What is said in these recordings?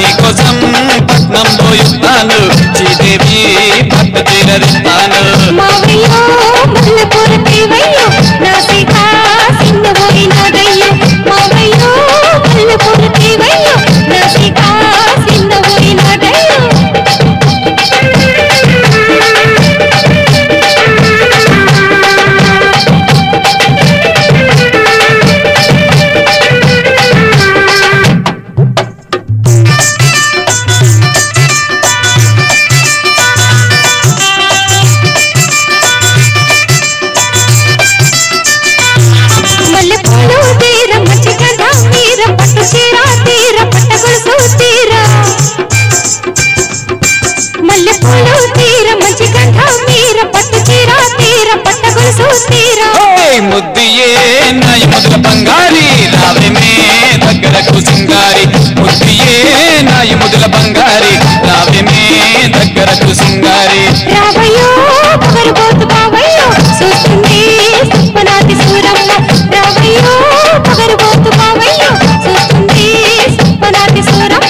నీకోసం పట్నం పోయిస్తాను శ్రీదేవి పట్టు తీరదిస్తాను మావయ్యో మల్లెపూల దేవయ్యో నా సీత సిన్నబోయి నాదయ్యో మావయ్యో మల్లెపూల దేవయ్యో నా సీత సిన్నబోయి నాదయ్యో మల్లెపూలు తీర మంచి గంధ తీర పట్టు చీర తీర పట్ట గొలుసు తీర మల్లెపూలు తీర మంచి గంధ తీర పట్టు చీర తీర పట్ట గొలుసు తీర ఓయ్ ముద్దియే నాయ మొదల బంగారి రావేమే దగ్గరకు సింగారి ముద్దియే నాయ మొదల బంగారి రావేమే దగ్గరకు సింగారి రావయ్యో పగరుబోతు బావయ్యో చూస్తుంది సుప్పనాటి సూరమ్మ రావయ్యో పగరుబోతు బావయ్యో చూస్తుంది సుప్పనాటి సూరమ్మ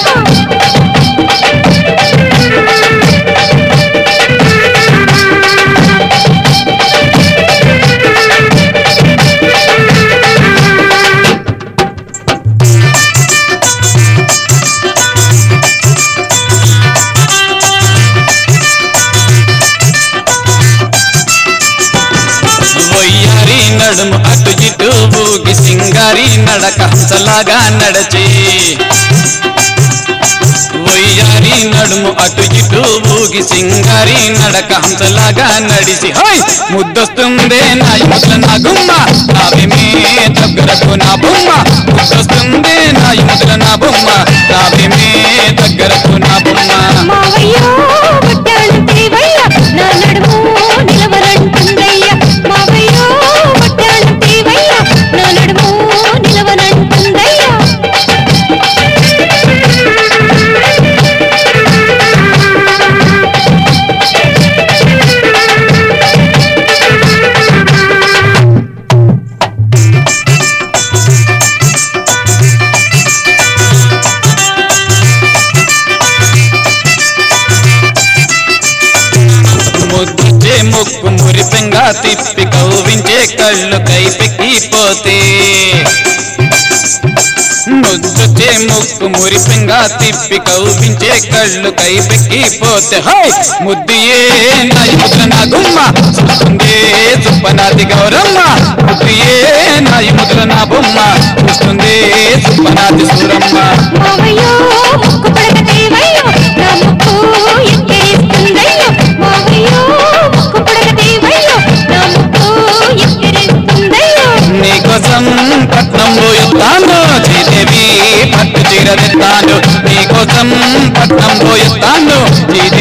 వయ్యారి నడుము అటు ఇటు ఊగి సింగారి నడక హంసలాగా నడచి వయ్యారి నడుము అటు ఇటు ఊగి సింగారి నడక హంసలాగా నడిచి హోయ్ ముద్దొస్తుందే నా ముద్ర నా గుమ్మ నావేమే దగ్గరకు నా బొమ్మ ముద్దొస్తుందే నా ముద్ర నా బొమ్మ నావేమే దగ్గరకు నా బొమ్మ మావయ్యో వడ్డాణం దేవయ్య నా నడుము నిలవనంటుందయ్య మావయ్యో వడ్డాణం దేవయ్య నా నడుము నిలవనంటుందయ్య ముద్దే ముక్కు మురిపెంగా తిప్పి కవ్వించే కళ్ళు కైపెక్కిపోతే ముద్దుచే ముక్కు మురిపెంగా తిప్పి కవ్వించే కళ్ళు కైపెక్కిపోతే హై ముద్దియే నా ముద్ర నా గుమ్మ చూస్తుందే సుప్పనాది గౌరమ్మ ముద్దియే నా ముద్ర నా బొమ్మ చూస్తుందే సుప్పనాది సూరమ్మ మావయ్యో ముక్కు పడక దేవయ్యో నా ముక్కు ఎక్కిరిస్తుందయ్యో మావయ్యో ముక్కు పడక దేవయ్యో నా ముక్కు ఎక్కిరిస్తుందయ్యో నీకోసం పట్నం పోయిస్తాను శ్రీదేవి పట్టు చీర తెస్తాను నీకోసం పట్నం పోయిస్తాను శ్రీదేవి